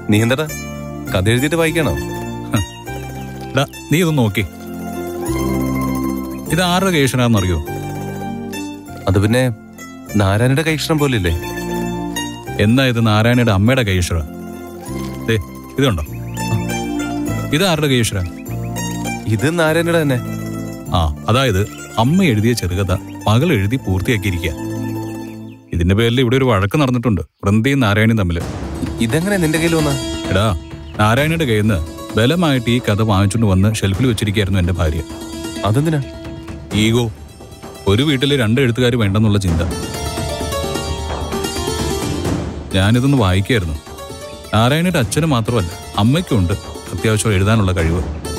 നീ എന്താടാ കഥ എഴുതിയിട്ട് വായിക്കണോ ഡാ നീ ഇതൊന്ന് നോക്കി ഇത് ആരുടെ കേഷനാണെന്നറിയോ അത് പിന്നെ നാരായണയുടെ കൈക്ഷണം പോലില്ലേ എന്നാ ഇത് നാരായണയുടെ അമ്മയുടെ കൈശ്വര ദേ ഇതുണ്ടോ ഇത് ആരുടെ കൈശ്വര ഇത് നാരായണയുടെ തന്നെ ആ അതായത് അമ്മ എഴുതിയ ചെറുകഥ മകൾ എഴുതി പൂർത്തിയാക്കിയിരിക്കുക ഇതിന്റെ പേരിൽ ഇവിടെ ഒരു വഴക്ക് നടന്നിട്ടുണ്ട് വൃന്ദയും നാരായണയും തമ്മിൽ ഇതെങ്ങനെ നിന്റെ കയ്യിൽ വന്ന എടാ നാരായണയുടെ കയ്യിൽ നിന്ന് ബലമായിട്ട് ഈ കഥ വാങ്ങിച്ചുകൊണ്ട് വന്ന് ഷെൽഫിൽ വെച്ചിരിക്കുകയായിരുന്നു എന്റെ ഭാര്യ അതെന്തിനാ ഈഗോ ഒരു വീട്ടിൽ രണ്ട് എഴുത്തുകാർ വേണ്ടെന്നുള്ള ചിന്ത ഞാനിതൊന്ന് വായിക്കായിരുന്നു നാരായണയുടെ അച്ഛന് മാത്രമല്ല അമ്മയ്ക്കുണ്ട് അത്യാവശ്യം എഴുതാനുള്ള കഴിവ്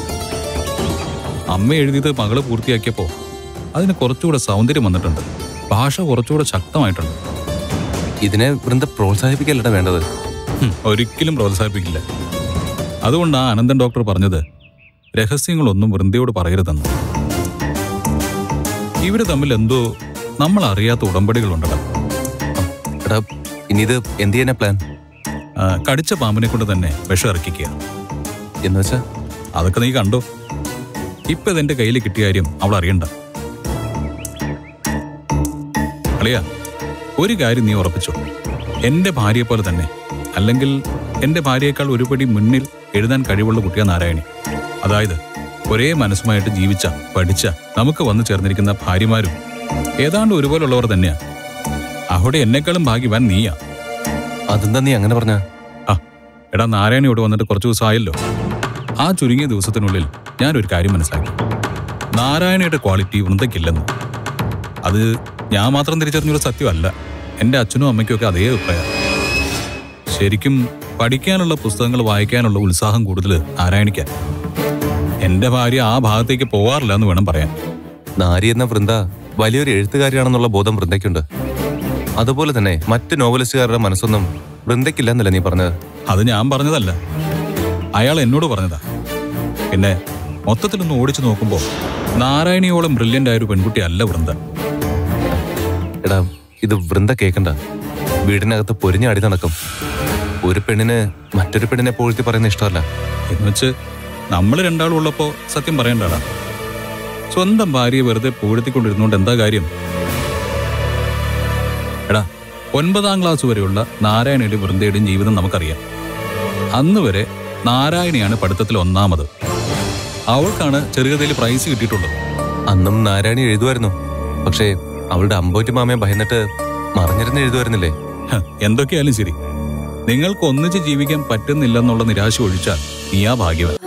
അമ്മ എഴുതിയത് മകള് പൂർത്തിയാക്കിയപ്പോ അതിന് കുറച്ചുകൂടെ സൗന്ദര്യം വന്നിട്ടുണ്ട് ഭാഷ കുറച്ചുകൂടെ ശക്തമായിട്ടുണ്ട് ഇതിനെ വൃന്ദ പ്രോത്സാഹിപ്പിക്കല്ലടാ വേണ്ടത് ഹും, ഒരിക്കലും പ്രോത്സാഹിപ്പിക്കില്ല അതുകൊണ്ടാ അനന്തൻ ഡോക്ടർ പറഞ്ഞത് രഹസ്യങ്ങളൊന്നും വൃന്ദയോട് പറയരുതെന്ന് ഇവര് തമ്മിൽ എന്തോ നമ്മൾ അറിയാത്ത ഉടമ്പടികളുണ്ടടാ എടാ ഇനി ഇത് എന്ത് ചെയ്യാനാ പ്ലാൻ ആ, കടിച്ച പാമ്പിനെ കൊണ്ട് തന്നെ വിഷം ഇറക്കിക്കുക എന്ന് വെച്ചാ അതൊക്കെ നീ കണ്ടോ ഇപ്പൊ ഇതെന്റെ കയ്യിൽ കിട്ടിയ കാര്യം അവൾ അറിയണ്ട അളിയ ഒരു കാര്യം നീ ഉറപ്പിച്ചോ എന്റെ ഭാര്യയെ പോലെ തന്നെ അല്ലെങ്കിൽ എന്റെ ഭാര്യയേക്കാൾ ഒരുപടി മുന്നിൽ എഴുതാൻ കഴിവുള്ള കുട്ടിയാ നാരായണി അതായത് ഒരേ മനസ്സുമായിട്ട് ജീവിച്ച പഠിച്ച നമുക്ക് വന്നു ചേർന്നിരിക്കുന്ന ഭാര്യമാരും ഏതാണ്ട് ഒരുപോലുള്ളവർ തന്നെയാ അവിടെ എന്നെക്കാളും ഭാഗ്യവാൻ നീയാ അതെന്താ നീ അങ്ങനെ പറഞ്ഞ ആ എടാ നാരായണി ഇവിടെ വന്നിട്ട് കുറച്ച് ദിവസമായല്ലോ ആ ചുരുങ്ങിയ ദിവസത്തിനുള്ളിൽ ഞാനൊരു കാര്യം മനസ്സിലാക്കി നാരായണയുടെ ക്വാളിറ്റി വൃന്ദയ്ക്കില്ലെന്ന് അത് ഞാൻ മാത്രം തിരിച്ചറിഞ്ഞൊരു സത്യമല്ല എൻ്റെ അച്ഛനും അമ്മയ്ക്കും ഒക്കെ അതേ അഭിപ്രായം ശരിക്കും പഠിക്കാനുള്ള പുസ്തകങ്ങൾ വായിക്കാനുള്ള ഉത്സാഹം കൂടുതൽ നാരായണിക്കാൻ എൻ്റെ ഭാര്യ ആ ഭാഗത്തേക്ക് പോവാറില്ല എന്ന് വേണം പറയാൻ നാരി എന്ന വൃന്ദ വലിയൊരു എഴുത്തുകാരിയാണെന്നുള്ള ബോധം വൃന്ദയ്ക്കുണ്ട് അതുപോലെ തന്നെ മറ്റ് നോവലിസ്റ്റുകാരുടെ മനസ്സൊന്നും വൃന്ദയ്ക്കില്ല എന്നല്ല നീ പറഞ്ഞത് അത് ഞാൻ പറഞ്ഞതല്ല അയാൾ എന്നോട് പറഞ്ഞതാ പിന്നെ മൊത്തത്തിലൊന്ന് ഓടിച്ചു നോക്കുമ്പോൾ നാരായണിയോളം ബ്രില്യൻ്റ് ആയ ഒരു പെൺകുട്ടി അല്ല വൃന്ദ എടാ ഇത് വൃന്ദ കേക്കണ്ട വീടിനകത്ത് പൊരിഞ്ഞാടി നടക്കും ഒരു പെണ്ണിന് മറ്റൊരു പെണ്ണിനെ പോഴ്ത്തി പറയുന്ന ഇഷ്ടമല്ല എന്നുവെച്ച് നമ്മൾ രണ്ടാളും ഉള്ളപ്പോൾ സത്യം പറയണ്ടടാ സ്വന്തം ഭാര്യയെ വെറുതെ പൂഴ്ത്തിക്കൊണ്ടിരുന്നോണ്ട് എന്താ കാര്യം എടാ ഒൻപതാം ക്ലാസ് വരെയുള്ള നാരായണയുടെയും വൃന്ദയുടെയും ജീവിതം നമുക്കറിയാം അന്ന് വരെ നാരായണിയാണ് പഠിത്തത്തിൽ ഒന്നാമത് അവൾക്കാണ് ചെറുകഥയിൽ പ്രൈസ് കിട്ടിയിട്ടുള്ളത് അന്നും നാരായണി എഴുതുമായിരുന്നു പക്ഷേ അവളുടെ അമ്പോറ്റി മാമയെ ഭയന്നിട്ട് മറിഞ്ഞിരുന്ന് എഴുതുമായിരുന്നില്ലേ ഹ, എന്തൊക്കെയായാലും ശരി നിങ്ങൾക്ക് ഒന്നിച്ച് ജീവിക്കാൻ പറ്റുന്നില്ലെന്നുള്ള നിരാശ ഒഴിച്ചാൽ നീയാ ഭാഗ്യവൻ